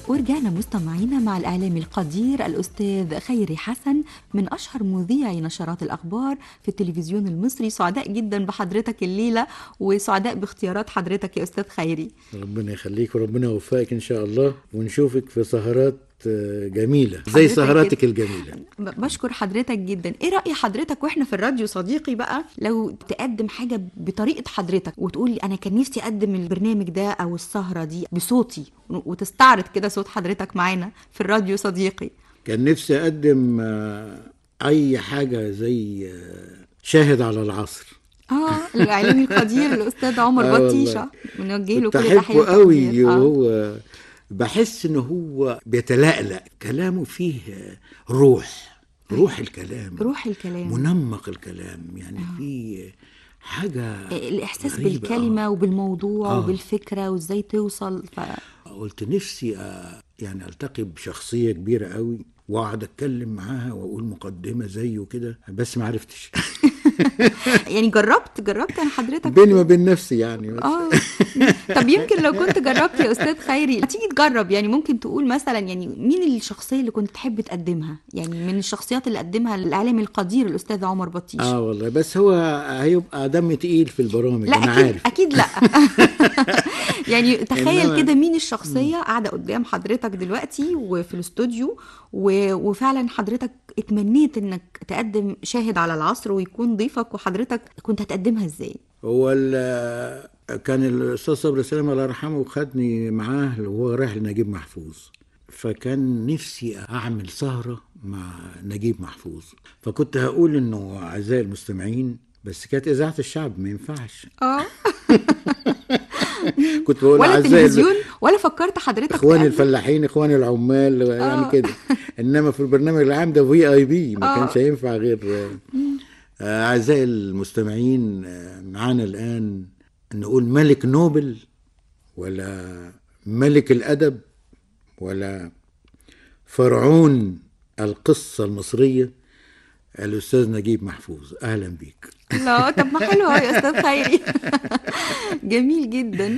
ورجعنا مستمعينا مع الإعلامي القدير الأستاذ خيري حسن من أشهر مذيعي نشرات الأخبار في التلفزيون المصري سعداء جدا بحضرتك الليلة وسعداء باختيارات حضرتك يا أستاذ خيري ربنا يخليك وربنا يوفقك ان شاء الله ونشوفك في سهرات آه، جميله زي حضرتك سهراتك كده. الجميله ب- بشكر حضرتك جدا ايه رأي حضرتك واحنا في الراديو صديقي بقى لو تقدم حاجة بطريقة حضرتك وتقول لي انا كان نفسي اقدم البرنامج ده او السهرة دي بصوتي وتستعرض كده صوت حضرتك معانا في الراديو صديقي كان نفسي اقدم آه، اي حاجه زي آه، شاهد على العصر اه الاعلامي القدير الاستاذ عمر آه والله. بطيشه بنوجه له كنت كل تحيه احبه قوي وتقدير. آه. وهو بحس ان هو بيتلألأ كلامه فيه روح روح الكلام روح الكلام منمق الكلام يعني في حاجه الاحساس غريبة، بالكلمه آه. وبالموضوع آه. وبالفكره وازاي توصل ف... قلت نفسي آه، يعني التقي بشخصيه كبيره قوي واقعد اتكلم معاها واقول مقدمه زيه كده بس ما عرفتش يعني جربت جربت انا حضرتك بيني وبين نفسي يعني بس اه طب يمكن لو كنت جربت يا استاذ خيري تيجي تجرب يعني ممكن تقول مثلا يعني مين الشخصيه اللي كنت تحب تقدمها يعني من الشخصيات اللي قدمها الاعلامي القدير الاستاذ عمر بطيشه اه والله بس هو هيبقى دم تقيل في البرامج لا انا اكيد عارف اكيد لا يعني تخيل إنما- كده مين الشخصيه قاعده قدام حضرتك دلوقتي وفي الاستوديو و... وفعلا حضرتك اتمنيت انك تقدم شاهد على العصر ويكون ضيفك وحضرتك كنت هتقدمها ازاي هو ال- كان الاستاذ صبري سلام الله يرحمه خدني معاه وهو رايح لنجيب محفوظ فكان نفسي اعمل سهره مع نجيب محفوظ فكنت هقول انه اعزائي المستمعين بس كانت اذاعه الشعب ما ينفعش اه كنت بقول ولا اعزائي ال- تلفزيون ولا فكرت حضرتك اخواني تقدم؟ الفلاحين اخواني العمال آه. يعني كده انما في البرنامج العام ده في اي بي ما آه. كانش هينفع غير آه، اعزائي المستمعين آه، معانا الان نقول ملك نوبل ولا ملك الادب ولا فرعون القصه المصريه الاستاذ نجيب محفوظ اهلا بيك لا طب ما حلو أهو يا استاذ خيري جميل جدا